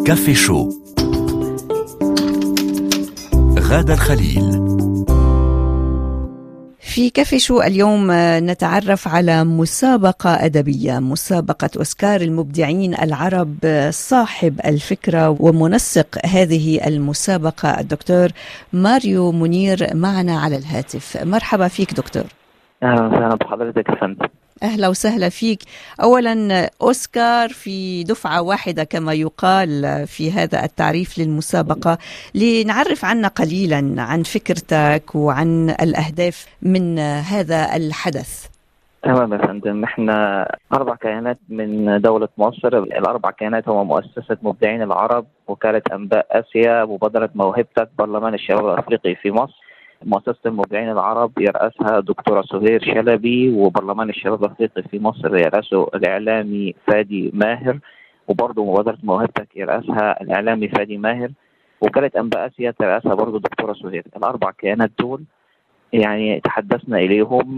كافي شو غادة الخليل في كافي شو اليوم نتعرف على مسابقة أدبية مسابقة أوسكار المبدعين العرب صاحب الفكرة ومنسق هذه المسابقة الدكتور ماريو منير معنا على الهاتف مرحبا فيك دكتور اهلا وسهلا بحضرتك يا فندم اهلا وسهلا فيك اولا اوسكار في دفعه واحده كما يقال في هذا التعريف للمسابقه لنعرف عنا قليلا عن فكرتك وعن الاهداف من هذا الحدث تمام يا فندم احنا اربع كيانات من دوله مصر الاربع كيانات هو مؤسسه مبدعين العرب وكاله انباء اسيا مبادره موهبتك برلمان الشباب الافريقي في مصر مؤسسة المبدعين العرب يرأسها دكتورة سهير شلبي وبرلمان الشباب الأفريقي في مصر يرأسه الإعلامي فادي ماهر وبرضه مبادرة موهبتك يرأسها الإعلامي فادي ماهر وكالة أنباء آسيا ترأسها برضه دكتورة سهير الأربع كيانات دول يعني تحدثنا إليهم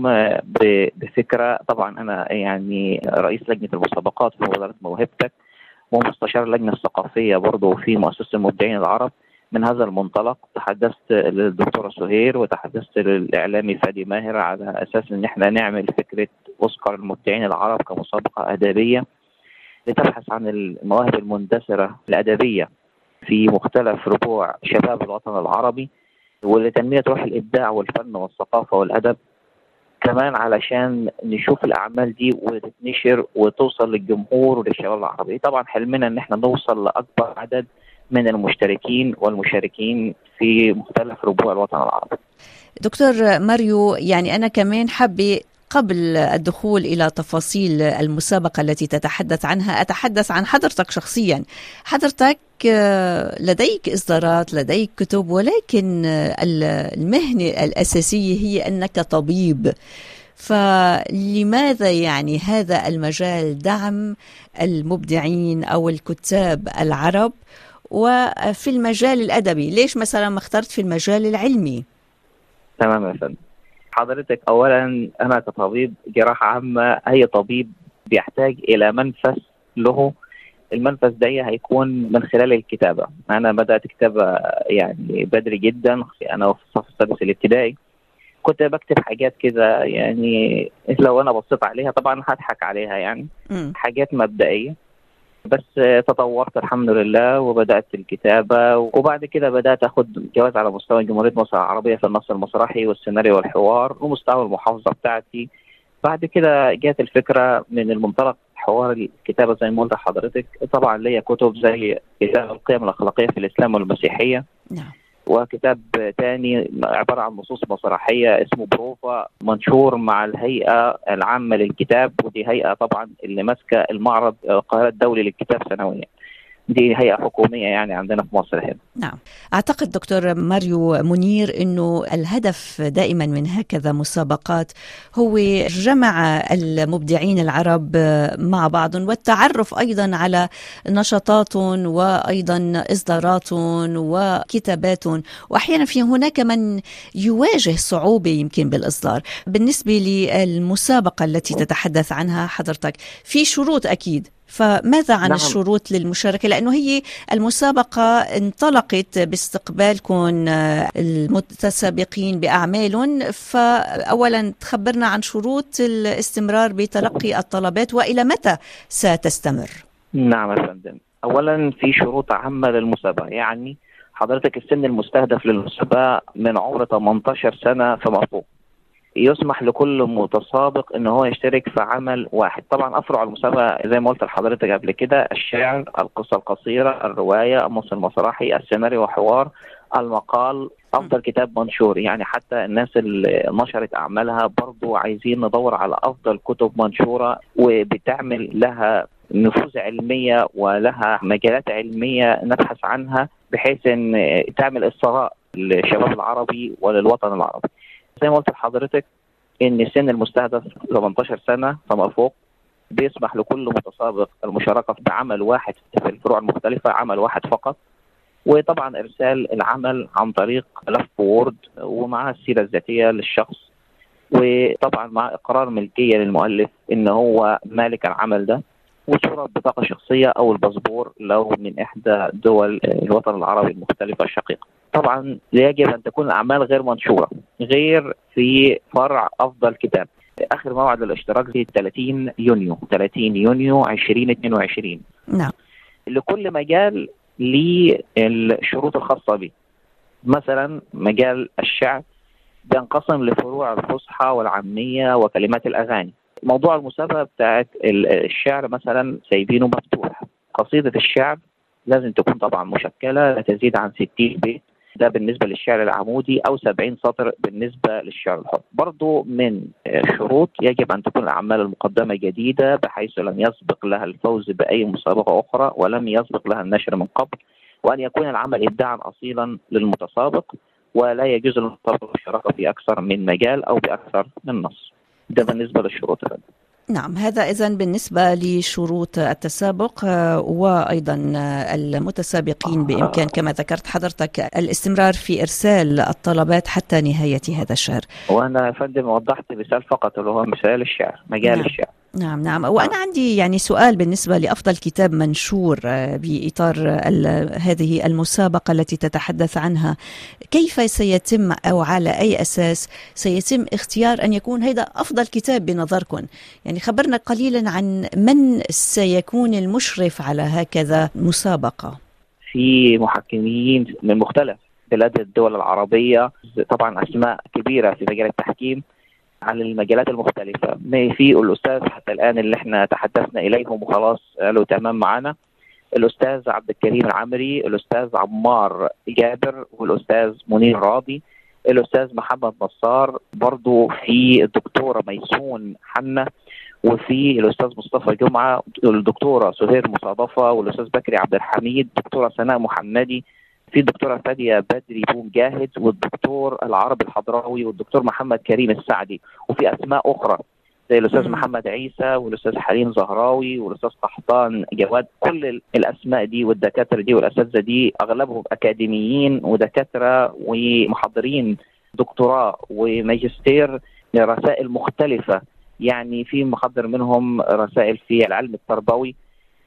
بفكرة طبعا أنا يعني رئيس لجنة المسابقات في مبادرة موهبتك ومستشار اللجنة الثقافية برضه في مؤسسة المبدعين العرب من هذا المنطلق تحدثت للدكتوره سهير وتحدثت للاعلامي فادي ماهر على اساس ان احنا نعمل فكره اوسكار المبدعين العرب كمسابقه ادبيه لتبحث عن المواهب المندثره الادبيه في مختلف ربوع شباب الوطن العربي ولتنميه روح الابداع والفن والثقافه والادب كمان علشان نشوف الاعمال دي وتتنشر وتوصل للجمهور وللشباب العربي طبعا حلمنا ان احنا نوصل لاكبر عدد من المشتركين والمشاركين في مختلف ربوع الوطن العربي دكتور ماريو يعني أنا كمان حابة قبل الدخول إلى تفاصيل المسابقة التي تتحدث عنها أتحدث عن حضرتك شخصيا حضرتك لديك إصدارات لديك كتب ولكن المهنة الأساسية هي أنك طبيب فلماذا يعني هذا المجال دعم المبدعين أو الكتاب العرب وفي المجال الادبي ليش مثلا ما اخترت في المجال العلمي تمام يا فندم حضرتك اولا انا كطبيب جراحه عامه اي طبيب بيحتاج الى منفذ له المنفذ ده هيكون من خلال الكتابه انا بدات كتابه يعني بدري جدا انا في الصف السادس الابتدائي كنت بكتب حاجات كده يعني لو انا بصيت عليها طبعا هضحك عليها يعني م. حاجات مبدئيه بس تطورت الحمد لله وبدات الكتابه وبعد كده بدات اخد جواز على مستوى جمهوريه مصر العربيه في النص المسرحي والسيناريو والحوار ومستوى المحافظه بتاعتي بعد كده جات الفكره من المنطلق حوار الكتابه زي ما قلت لحضرتك طبعا ليا كتب زي كتاب القيم الاخلاقيه في الاسلام والمسيحيه نعم وكتاب تاني عبارة عن نصوص مسرحية اسمه بروفا منشور مع الهيئة العامة للكتاب ودي هيئة طبعا اللي ماسكة المعرض القاهرة الدولي للكتاب سنويا دي هيئة حكومية يعني عندنا في مصر هنا نعم أعتقد دكتور ماريو منير أنه الهدف دائما من هكذا مسابقات هو جمع المبدعين العرب مع بعض والتعرف أيضا على نشاطاتهم وأيضا إصداراتهم وكتاباتهم وأحيانا في هناك من يواجه صعوبة يمكن بالإصدار بالنسبة للمسابقة التي تتحدث عنها حضرتك في شروط أكيد فماذا عن نعم. الشروط للمشاركة لأنه هي المسابقة انطلقت باستقبالكم المتسابقين بأعمالهم فأولا تخبرنا عن شروط الاستمرار بتلقي الطلبات وإلى متى ستستمر نعم يا فندم أولا في شروط عامة للمسابقة يعني حضرتك السن المستهدف للمسابقة من عمر 18 سنة فما فوق يسمح لكل متسابق ان هو يشترك في عمل واحد طبعا افرع المسابقه زي ما قلت لحضرتك قبل كده الشعر القصه القصيره الروايه النص المسرحي السيناريو وحوار المقال افضل كتاب منشور يعني حتى الناس اللي نشرت اعمالها برضو عايزين ندور على افضل كتب منشوره وبتعمل لها نفوذ علميه ولها مجالات علميه نبحث عنها بحيث ان تعمل الثراء للشباب العربي وللوطن العربي زي ما قلت لحضرتك ان السن المستهدف 18 سنه فما فوق بيسمح لكل متسابق المشاركه بعمل واحد في الفروع المختلفه عمل واحد فقط وطبعا ارسال العمل عن طريق ملف وورد ومعاه السيره الذاتيه للشخص وطبعا مع اقرار ملكيه للمؤلف ان هو مالك العمل ده وصورة بطاقة شخصية أو الباسبور لو من إحدى دول الوطن العربي المختلفة الشقيقة طبعا يجب أن تكون الأعمال غير منشورة غير في فرع أفضل كتاب آخر موعد للاشتراك في 30 يونيو 30 يونيو 2022 نعم لكل مجال للشروط الخاصة به مثلا مجال الشعر بينقسم لفروع الفصحى والعامية وكلمات الأغاني موضوع المسابقة بتاعت الشعر مثلا سايبينه مفتوح قصيدة الشعر لازم تكون طبعا مشكلة لا تزيد عن 60 بيت ده بالنسبة للشعر العمودي أو 70 سطر بالنسبة للشعر الحر برضو من الشروط يجب أن تكون الأعمال المقدمة جديدة بحيث لم يسبق لها الفوز بأي مسابقة أخرى ولم يسبق لها النشر من قبل وأن يكون العمل إبداعا أصيلا للمتسابق ولا يجوز للمتسابق الشراكة في أكثر من مجال أو بأكثر من نص ده بالنسبة للشروط الأدب. نعم هذا إذا بالنسبة لشروط التسابق آه، وأيضا آه، المتسابقين بإمكان كما ذكرت حضرتك الاستمرار في إرسال الطلبات حتى نهاية هذا الشهر وأنا يا فندم وضحت مثال فقط اللي هو مثال الشعر مجال نعم. الشعر نعم نعم وأنا عندي يعني سؤال بالنسبة لأفضل كتاب منشور آه، بإطار ال- هذه المسابقة التي تتحدث عنها كيف سيتم أو على أي أساس سيتم اختيار أن يكون هذا أفضل كتاب بنظركم يعني خبرنا قليلا عن من سيكون المشرف على هكذا مسابقة في محكمين من مختلف بلاد الدول العربية طبعا أسماء كبيرة في مجال التحكيم على المجالات المختلفة ما في الأستاذ حتى الآن اللي احنا تحدثنا إليهم وخلاص قالوا تمام معنا الأستاذ عبد الكريم العمري الأستاذ عمار جابر والأستاذ منير راضي الأستاذ محمد نصار برضو في الدكتورة ميسون حنة وفي الأستاذ مصطفى جمعة الدكتورة سهير مصادفة والأستاذ بكري عبد الحميد الدكتورة سناء محمدي في الدكتورة فادية بدري بوم جاهد والدكتور العربي الحضراوي والدكتور محمد كريم السعدي وفي أسماء أخرى زي الأستاذ مم. محمد عيسى والأستاذ حليم زهراوي والأستاذ قحطان جواد كل ال- الأسماء دي والدكاترة دي والأساتذة دي أغلبهم أكاديميين ودكاترة ومحضرين دكتوراه وماجستير رسائل مختلفة يعني في محضر منهم رسائل في العلم التربوي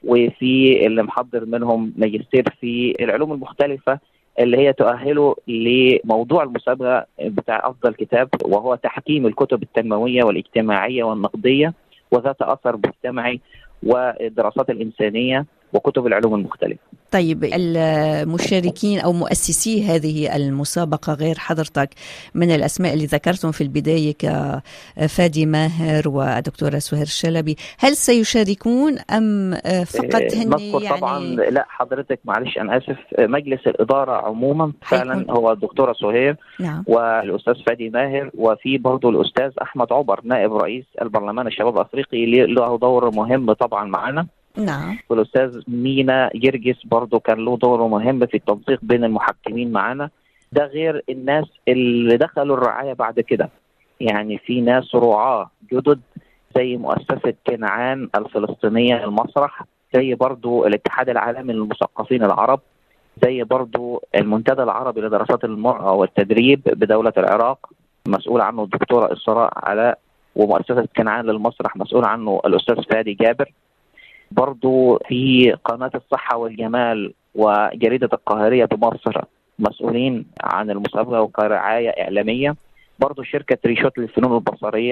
وفي اللي محضر منهم ماجستير في العلوم المختلفة اللي هي تؤهله لموضوع المسابقة بتاع أفضل كتاب وهو تحكيم الكتب التنموية والاجتماعية والنقدية وذات أثر مجتمعي والدراسات الإنسانية وكتب العلوم المختلفة طيب المشاركين او مؤسسي هذه المسابقه غير حضرتك من الاسماء اللي ذكرتم في البدايه كفادي ماهر ودكتوره سهير الشلبي هل سيشاركون ام فقط هن نذكر طبعا يعني لا حضرتك معلش أنا آسف مجلس الإدارة عموما فعلا حيكون- هو الدكتورة سهير نعم والاستاذ فادي ماهر وفي برضه الاستاذ احمد عمر نائب رئيس البرلمان الشباب الافريقي ليه- له دور مهم طبعا معنا نعم والاستاذ مينا جرجس برضه كان له دور مهم في التنسيق بين المحكمين معنا ده غير الناس اللي دخلوا الرعايه بعد كده يعني في ناس رعاه جدد زي مؤسسه كنعان الفلسطينيه المسرح زي برضه الاتحاد العالمي للمثقفين العرب زي برضو المنتدى العربي لدراسات المرأة والتدريب بدولة العراق مسؤول عنه الدكتورة إسراء علاء ومؤسسة كنعان للمسرح مسؤول عنه الأستاذ فادي جابر برضو في قناة الصحة والجمال وجريدة القاهرية بمصر مسؤولين عن المسابقة وكرعاية إعلامية برضو شركة ريشوت للفنون البصرية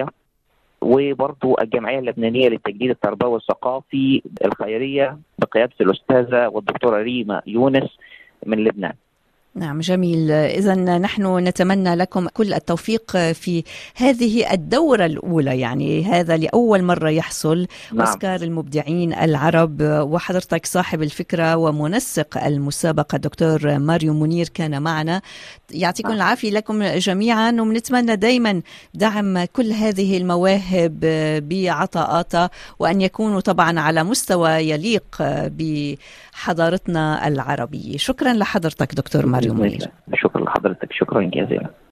وبرضو الجمعية اللبنانية للتجديد التربوي والثقافي الخيرية بقيادة الأستاذة والدكتورة ريما يونس من لبنان نعم جميل إذا نحن نتمنى لكم كل التوفيق في هذه الدورة الأولى يعني هذا لأول مرة يحصل نعم. أوسكار المبدعين العرب وحضرتك صاحب الفكرة ومنسق المسابقة دكتور ماريو منير كان معنا يعطيكم نعم. العافية لكم جميعا ونتمنى دائما دعم كل هذه المواهب بعطاءاتها وأن يكونوا طبعا على مستوى يليق بحضارتنا العربية شكرا لحضرتك دكتور ماريو بإذن منير الله. شكرا لحضرتك شكرا جزيلا